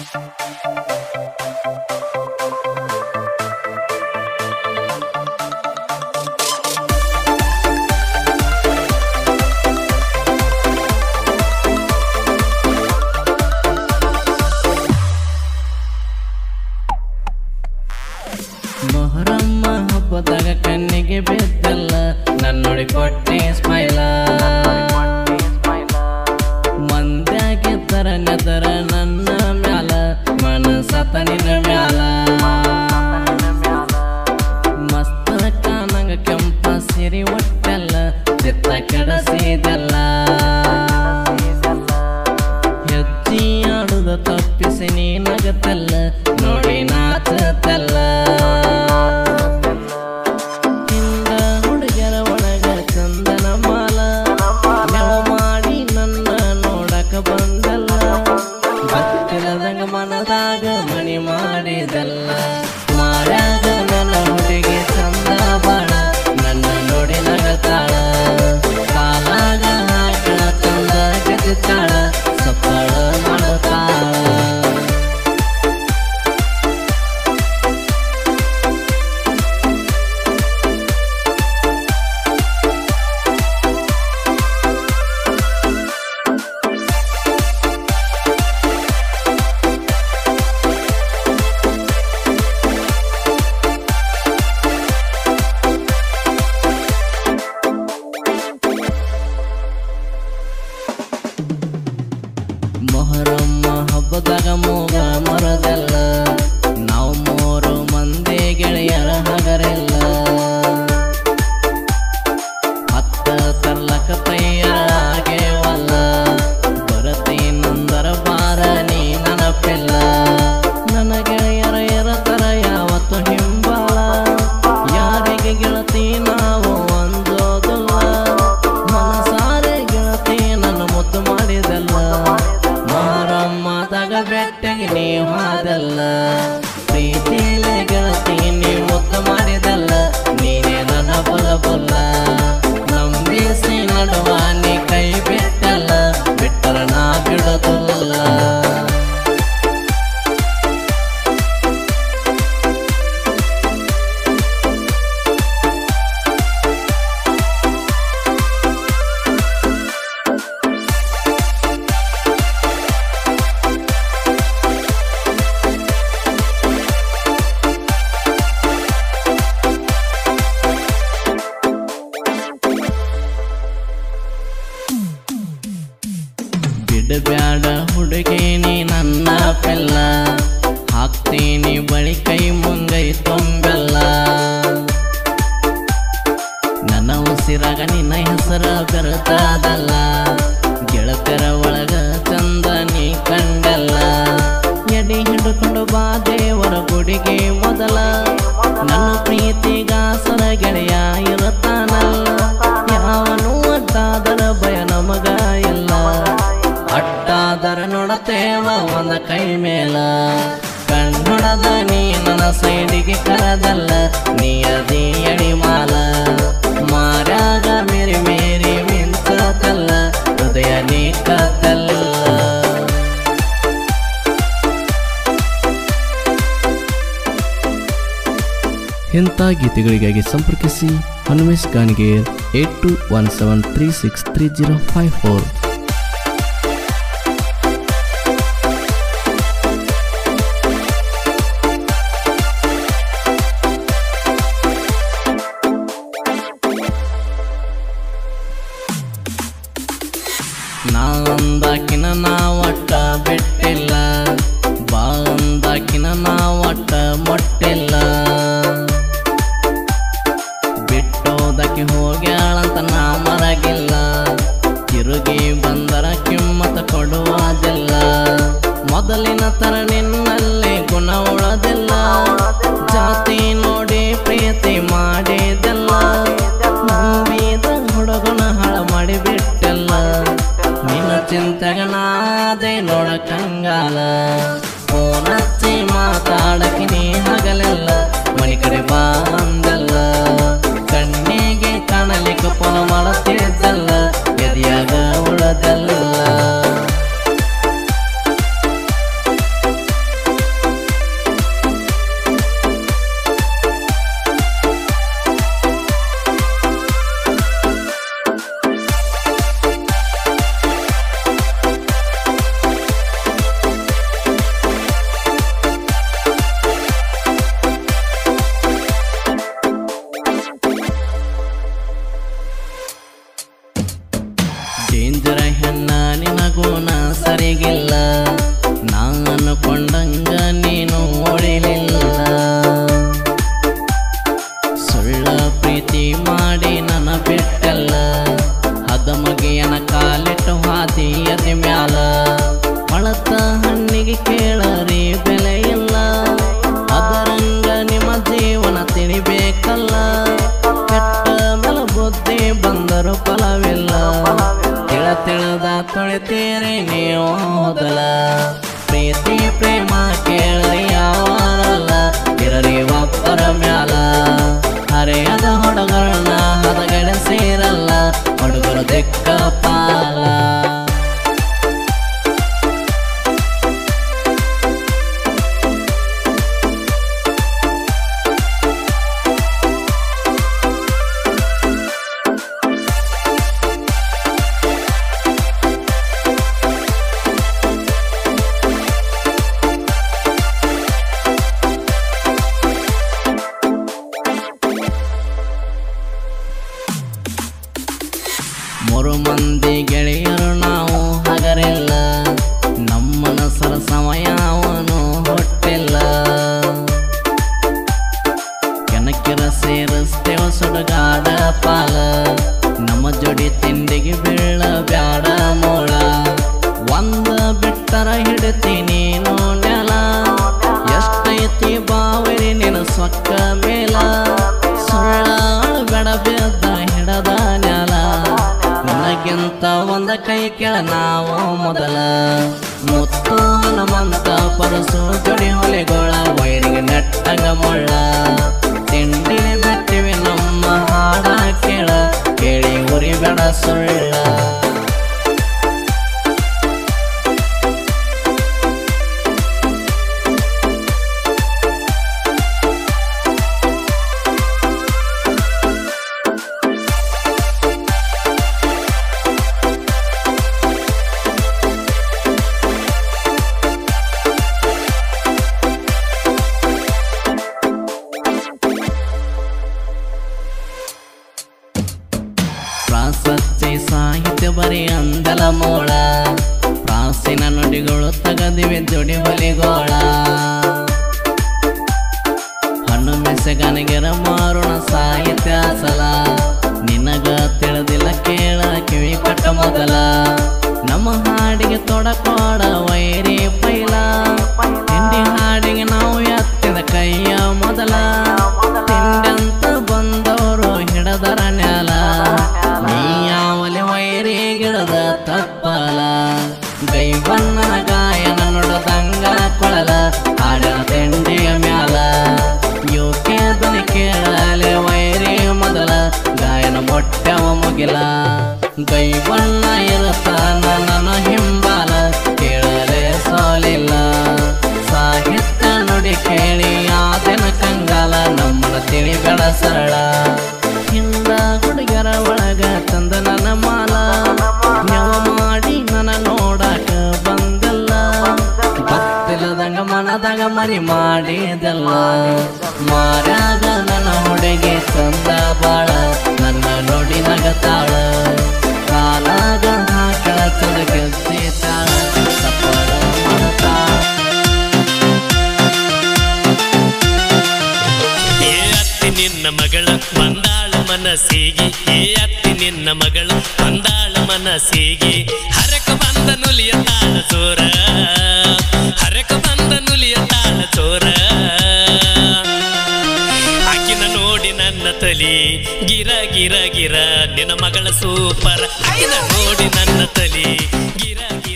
ಮೊಹರಮ್ಮ ಹಬ್ಬದಾಗ ಕಣ್ಣಿಗೆ ಬಿದ್ದಲ್ಲ ನನ್ನೊಡಿ ಕೊಟ್ಟೆ ಸ್ಮೈಲ ಮಂದ್ಯಾಗಿದ್ದರ ನೆದರ ನನ್ನ ಮ್ಯಾಲ ಮನಸತ ನಿನ್ನ ಮ್ಯಾಲ ಮಸ್ತ ಕಾನಂಗ ಕೆಂಪ ಸಿರಿ ಒಟ್ಟೆಲ್ಲ ಚಿತ್ತ ಕೆಡಸಿದೆಲ್ಲ ಹೆಜ್ಜಿ ಆಡುದ ತಪ್ಪಿಸಿ ನೀ ನಗತ್ತಲ್ಲ ನೋಡಿ ನಾಚತ್ತಲ್ಲ ಹಿಂದ ಹುಡುಗರ ಒಳಗ ಚಂದನ ಮಾಲ ನೆವ ಮಾಡಿ ನನ್ನ ನೋಡಕ ಬಂದಲ್ಲ ಗೊತ್ತಿಲ್ಲದಂಗ ಮನದಾಗ ಮಣಿ ಮಾಡಿದಲ್ಲ ಮಾಡ್ಯಾಗ ನನ್ನ ಹುಡುಗಿ ಚಂದ ಬಾಳ ನನ್ನ ನೋಡಿ ನಗತಾಳ ಕಾಲಾಗ ಹಾಕಳ ಚಂದ ಗತಿತಾಳ ಸಪ್ಪಳ ಮಾಡತಾಳ ಮೊಹರಮ್ಮ ಹಬ್ಬದಾಗ ಮೂಗ ಮರದಲ್ಲ ನಾವು ಮೂರು ಮಂದಿ ಗೆಳೆಯರ ಹಗರೆಲ್ಲ ಹತ್ತ ತರ್ಲಕ ತಯ್ಯಾಗೇವಲ್ಲ ಬರತಿ ನಂದರ ಬಾರ ನೀ ನನಪಿಲ್ಲ ನನ್ನ ಗೆಳೆಯರ ಎರತರ ಯಾವತ್ತು ಹಿಂಬಾಳ ಯಾರಿಗೆ ಗೆಳತಿ ನಾವು ಅಂದೋದಿಲ್ಲ ಮನಸಾರೆ ಗೆಳತಿ ನನ್ನ ಮುದ್ದು ಮಾಡಿದಲ್ಲ ಮಾರಮ್ಮದಾಗ ಬೆಟ್ಟಗೆ ನೀವು ಹಾದಲ್ಲ ಪ್ರೀತಿಲೆ ಗೆಳತಿ ನೀ ಮುದ್ದು ಮಾಡಿದಲ್ಲ ನೀನೇ ನನ್ನ ಬಲ ಬಲ್ಲ ನಂಬಿಸಿ ನಡುವ ನೀ ಕೈ ಬಿಟ್ಟಲ್ಲ ಬಿಟ್ಟರ ನಾ ಬಿಡೋದಿಲ್ಲ ಬಿಡಬ್ಯಾಡ ಹುಡುಗಿ ನೀ ನನ್ನ ಪೆಲ್ಲ ಹಾಕ್ತೀನಿ ಬಳಿ ಕೈ ಮುಂಗೈ ತುಂಬೆಲ್ಲ ನನ್ನ ಉಸಿರಾಗ ನಿನ್ನ ಹೆಸರ ಬೆರತಾದಲ್ಲ ಗೆಳತರ ಒಳಗ ಚಂದ ನೀ ಕಂಡಲ್ಲ ಎಡಿ ಹಿಡ್ಕೊಂಡು ಬಾ ದೇವರ ಗುಡಿಗೆ ಮೊದಲ ನನ್ನ ಪ್ರೀತಿಗಾಸರ ಗೆಳೆಯ ಇರುತ್ತಾನಲ್ಲ ಯಾವನು ಅಡ್ಡಾದರ ಭಯ ನಮಗ ಇಲ್ಲ ಅಡ್ಡಾದರ ನೋಡತೇವ ಒಂದ ಕೈ ಮೇಲ ಕಣ್ಣೊಡದ ನೀ ನನ್ನ ಸೈಡಿಗೆ ಕರದಲ್ಲ ನೀ ಅದಿ ಅಡಿ ಮಾಲ ಮಾರ್ಯಾಗ ಮೇರಿ ಮೇರಿ ಮಿಂಚತಲ್ಲ ಹೃದಯ ನೀ ಕತ್ತಲ್ಲ ಇಂಥ ಗೀತೆಗಳಿಗಾಗಿ ಸಂಪರ್ಕಿಸಿ Hanumesh Ganiger eight two one seven three six three zero five four ನಾ ಅಂದಾಕಿನ ನಾ ಒಟ್ಟ ಬಿಟ್ಟಿಲ್ಲ ಬಾ ಅಂದಾಕಿನ ನಾ ಒಟ್ಟ ಮೊಟ್ಟಿಲ್ಲ ಬಿಟ್ಟೋದಕ್ಕೆ ಹೋಗ್ಯಾಳಂತ ನಾ ಮರಗಿಲ್ಲ ತಿರುಗಿ ಬಂದರ ಕಿಮ್ಮತ ಕೊಡುವುದಿಲ್ಲ ಮೊದಲಿನ ತರ ನಿನ್ನಲ್ಲಿ ಗುಣ ಉಳದಿಲ್ಲ ಜಾತಿ ನೋಡಿ ಪ್ರೀತಿ ಮಾಡಿದೆಲ್ಲ ನಂಬಿದ ಹುಡುಗನ ಹಾಳ ಮಾಡಿಬಿಟ್ಟೆಲ್ಲ ನಿನ್ನ ಚಿಂತೆಗನಾದೆ ನೋಡ ಕಂಗಾಲ ಫೋನ್ ಹಚ್ಚಿ ಮಾತಾಡಕ್ಕೆ ನೀ ಹಗಲೆಲ್ಲ ಮನಿ ಕಡೆ ಬಾ ಅಂದಲ್ಲ ಕಣ್ಣಿಗೆ ಕಾಣಲಿಕ್ಕೆ ಫೋನ್ ಮಾಡುತ್ತಿದ್ದಲ್ಲ ಎದಿಯಾಗ ಉಳದಲ್ಲ ಕೇಳರಿ ಬೆಲೆ ಇಲ್ಲ ಅದರಂಗ ನಿಮ್ಮ ಜೀವನ ತಿಳಿಬೇಕಲ್ಲ ಕೆಟ್ಟ ಮೇಲ ಬುದ್ಧಿ ಬಂದರು ಫಲವಿಲ್ಲ ತಿಳ ತಿಳಿದ ತೊಳಿತೀರಿ ನೀವು ಮೊದಲ ಪ್ರೀತಿ ಪ್ರೇಮ ಕೇಳರಿ ಯಾವಾರಲ್ಲ ಇರರಿ ಒಬ್ಬರ ಮ್ಯಾಲ ಹರೆಯದ ಹುಡುಗರನ್ನ ಹದಗಡಿಸಿರಲ್ಲ ಹುಡುಗರು ದಿಕ್ಕ ಪಾಲ ಮೂರು ಮಂದಿ ಗೆಳೆಯರು ನಾವು ಹಗರಿಲ್ಲ ನಮ್ಮನಸರ ಸಮಯ ಅವನು ಹೊಟ್ಟಿಲ್ಲ ಕೆನಕಿರ ಸೇರಿಸ್ತೇವ ಸುಡುಗಾಡ ಪಾಲ ನಮ್ಮ ಜೋಡಿ ತಿಂಡಿಗೆ ಬೀಳ ಬ್ಯಾಡ ಮೂಳ ಒಂದ ಬಿಟ್ಟರ ಹಿಡ್ತೀನಿ ನೆಲ ಎಷ್ಟೈತಿ ಬಾವರಿ ನಿನ್ನ ಸೊಕ್ಕ ಮೇಲ ಸುಳ್ಳ ಬೆಡ ಬಿದ್ದ ಹಿಡದ ನೆಲ ನನಗಿಂತ ಒಂದ ಕೈ ಕೆಳ ನಾವು ಮೊದಲ ಮುತ್ತು ಹನುಮಂತ ಪರಸು ಜೋಡಿ ಹೊಲೆಗೋಳ ವೈರಿಗೆ ನೆಟ್ಟಂಗ ಮುಳ್ಳ ತಿಂಡಿ ಬಿಟ್ಟಿವಿ ನಮ್ಮ ಹಾಡ ಕೇಳ ಕೇಳಿ ಉರಿ ಬೇಡ ಸುಳ್ಳ ಪ್ರಾಸಚ್ಚಿ ಸಾಹಿತ್ಯ ಬರೀ ಅಂದಲ ಮೋಳ ಪ್ರಾಸಿನ ನುಡಿಗಳು ತಗದಿವೆ ಜೋಡಿ ಬಲಿಗೋಳ ಹಣ್ಣು ಮೆಸಗನಿಗೆರ ಮಾರುಣ ಸಾಹಿತ್ಯ ಸಲ ನಿನಗ ತಿಳಿದಿಲ್ಲ ಕೇಳ ಕಿವಿ ಕಟ್ಟ ಮೊದಲ ನಮ್ಮ ಹಾಡಿಗೆ ತೊಡಕೋಡ ವೈರಿ ಪೈಲ ತಿಂಡಿ ಹಾಡಿಗೆ ನಾವು ಎತ್ತಿದ ಕೈಯ ಮೊದಲ ತಿಂಡಂತ ಬಂದವರು ಹಿಡದರ ನ್ಯಾಲ ನೀ ಯಾವಲೆ ವೈರಿ ಗಿಡದ ತಪ್ಪಲ ಗೈಬಣ್ಣನ ಗಾಯನ ನುಡದಂಗ ಕೊಳಲ ಹಾಡಿನ ತಿಂಡಿಯ ಮ್ಯಾಲ ಯೋಕೆ ಧ್ವನಿ ಕೇಳಲೆ ವೈರಿ ಮೊದಲ ಗಾಯನ ಮೊಟ್ಟವ ಮುಗಿಲ ಗೈಬಣ್ಣ ಇರುತ್ತಾನ ನನ್ನ ಹಿಂಬಾಲ ಕೇಳಲೆ ಸೋಲಿಲ್ಲ ಸಾಹಿತ್ಯ ನುಡಿ ಕೇಳಿ ಆದಿನ ಕಂಗಾಲ ನಮ್ಮನ ತಿಳಿಬೇಡ ಸರಳ ಹಿಂದ ಹುಡುಗರ ಒಳಗ ತಂದ ನನ್ನ ಮಾಲ ನೆವ ಮಾಡಿ ನನ್ನ ನೋಡಾಕ ಬಂದಲ್ಲ ಗೊತ್ತಿಲ್ಲದಂಗ ಮನದಾಗ ಮನಿ ಮಾಡಿದಲ್ಲ ಮಾರ್ಯಾಗ ನನ್ನ ಹುಡುಗಿ ತಂದ ಬಾಳ ನನ್ನ ನೋಡಿ ನಗತಾಳ ಕಾಲಾಗ ಹಾಕಳ ಚಂದ ಗೆದ್ದಿತಾಳ ಸಪ್ಪಳ ಮಾಡ್ತಾಳ ಏ ಅತ್ತಿ ನಿನ್ನ ಮಗಳ ಬಂದಾಳ ಮನಸ್ಸಿಗೆ ಏ ಅತ್ತಿ ನಿನ್ನ ಮಗಳು ಬಂದಾಳ ಮನಸ್ಸಿಗೆ ಹರಕ ಬಂದ ನುಲಿಯ ತಾಳ ಚೋರ ಹರಕ ಬಂದ ನುಲಿಯ ತಾಳ ಚೋರ ಆಕಿನ ನೋಡಿ ನನ್ನ ತಲಿ ಗಿರ ಗಿರ ಗಿರ ನಿನ್ನ ಮಗಳ ಸೂಪರ್ ಆಕಿನ ನೋಡಿ ನನ್ನ ತಲಿ ಗಿರ ಗಿರ